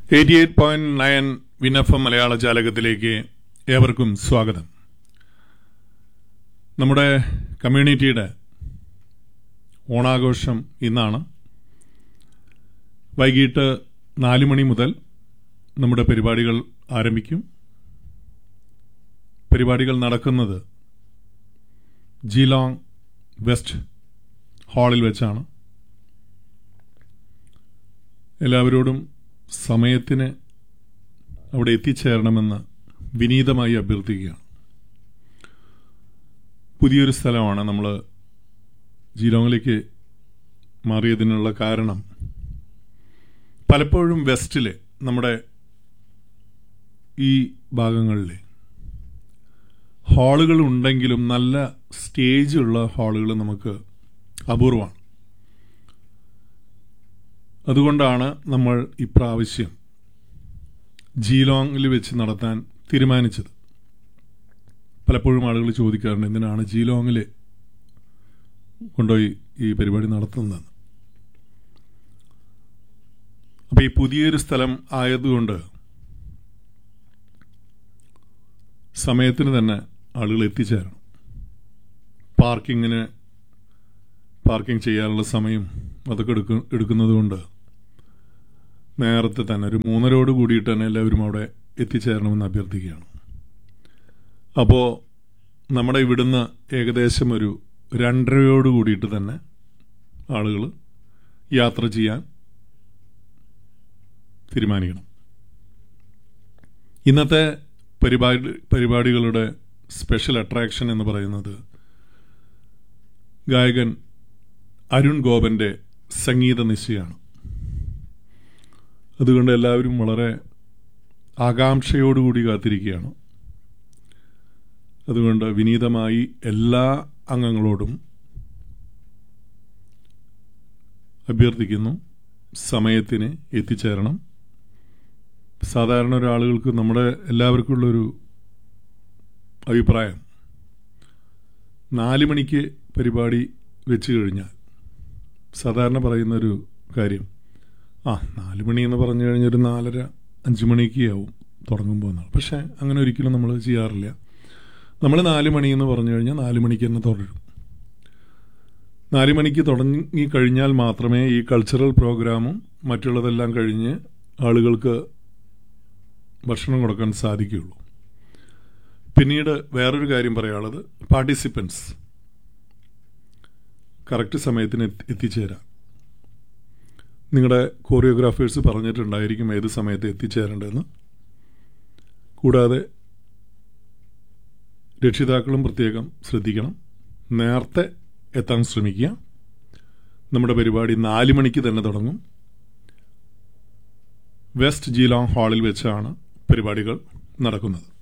eighty eight point nine വിനഫം മലയാള ജാലകത്തിലേക്ക് ഏവർക്കും സ്വാഗതം നമ്മുടെ കമ്മ്യൂണിറ്റിയുടെ ഓണാഘോഷം ഇന്നാണ് വൈകിട്ട് നാല് മണി മുതൽ നമ്മുടെ പരിപാടികൾ ആരംഭിക്കും പരിപാടികൾ നടക്കുന്നത് ജീലോങ് വെസ്റ്റ് ഹാളിൽ വെച്ചാണ് എല്ലാവരോടും സമയത്തിന് അവിടെ എത്തിച്ചേരണമെന്ന് വിനീതമായി അഭ്യർത്ഥിക്കുകയാണ് പുതിയൊരു സ്ഥലമാണ് നമ്മൾ ജീലോങ്ങിലേക്ക് മാറിയതിനുള്ള കാരണം പലപ്പോഴും വെസ്റ്റിൽ നമ്മുടെ ഈ ഭാഗങ്ങളിൽ ഹാളുകൾ ഉണ്ടെങ്കിലും നല്ല സ്റ്റേജുള്ള ഹാളുകൾ നമുക്ക് അപൂർവമാണ് അതുകൊണ്ടാണ് നമ്മൾ ഇപ്രാവശ്യം ജീലോങ്ങിൽ വെച്ച് നടത്താൻ തീരുമാനിച്ചത് പലപ്പോഴും ആളുകൾ ചോദിക്കാറുണ്ട് എന്തിനാണ് ജീലോങ്ങിൽ കൊണ്ടുപോയി ഈ പരിപാടി നടത്തുന്നതെന്ന് അപ്പോൾ ഈ പുതിയൊരു സ്ഥലം ആയതുകൊണ്ട് സമയത്തിന് തന്നെ ആളുകൾ എത്തിച്ചേരണം പാർക്കിങ്ങിന് പാർക്കിംഗ് ചെയ്യാനുള്ള സമയം അതൊക്കെ എടുക്കും എടുക്കുന്നത് കൊണ്ട് നേരത്തെ തന്നെ ഒരു മൂന്നരോട് കൂടിയിട്ട് തന്നെ എല്ലാവരും അവിടെ എത്തിച്ചേരണമെന്ന് അഭ്യർത്ഥിക്കുകയാണ് അപ്പോൾ നമ്മുടെ ഇവിടുന്ന് ഏകദേശം ഒരു രണ്ടരയോട് കൂടിയിട്ട് തന്നെ ആളുകൾ യാത്ര ചെയ്യാൻ തീരുമാനിക്കണം ഇന്നത്തെ പരിപാടി പരിപാടികളുടെ സ്പെഷ്യൽ അട്രാക്ഷൻ എന്ന് പറയുന്നത് ഗായകൻ അരുൺ ഗോപന്റെ സംഗീത നിശ്ചയാണ് അതുകൊണ്ട് എല്ലാവരും വളരെ ആകാംക്ഷയോടുകൂടി കാത്തിരിക്കുകയാണ് അതുകൊണ്ട് വിനീതമായി എല്ലാ അംഗങ്ങളോടും അഭ്യർത്ഥിക്കുന്നു സമയത്തിന് എത്തിച്ചേരണം സാധാരണ ഒരാളുകൾക്ക് നമ്മുടെ എല്ലാവർക്കും ഉള്ളൊരു അഭിപ്രായം നാല് മണിക്ക് പരിപാടി വെച്ച് കഴിഞ്ഞാൽ സാധാരണ പറയുന്നൊരു കാര്യം ആ നാല് മണി എന്ന് പറഞ്ഞു കഴിഞ്ഞാൽ ഒരു നാലര അഞ്ച് മണിക്ക് ആവും തുടങ്ങുമ്പോൾ എന്നാണ് പക്ഷേ അങ്ങനെ ഒരിക്കലും നമ്മൾ ചെയ്യാറില്ല നമ്മൾ നാല് മണി എന്ന് പറഞ്ഞു കഴിഞ്ഞാൽ നാല് മണിക്ക് തന്നെ തുടരും നാല് മണിക്ക് തുടങ്ങി കഴിഞ്ഞാൽ മാത്രമേ ഈ കൾച്ചറൽ പ്രോഗ്രാമും മറ്റുള്ളതെല്ലാം കഴിഞ്ഞ് ആളുകൾക്ക് ഭക്ഷണം കൊടുക്കാൻ സാധിക്കുകയുള്ളൂ പിന്നീട് വേറൊരു കാര്യം പറയാനുള്ളത് പാർട്ടിസിപ്പൻസ് കറക്റ്റ് സമയത്തിന് എത്തിച്ചേരാം നിങ്ങളുടെ കോറിയോഗ്രാഫേഴ്സ് പറഞ്ഞിട്ടുണ്ടായിരിക്കും ഏത് സമയത്ത് എത്തിച്ചേരേണ്ടതെന്ന് കൂടാതെ രക്ഷിതാക്കളും പ്രത്യേകം ശ്രദ്ധിക്കണം നേരത്തെ എത്താൻ ശ്രമിക്കുക നമ്മുടെ പരിപാടി നാല് മണിക്ക് തന്നെ തുടങ്ങും വെസ്റ്റ് ജീലോങ് ഹാളിൽ വെച്ചാണ് പരിപാടികൾ നടക്കുന്നത്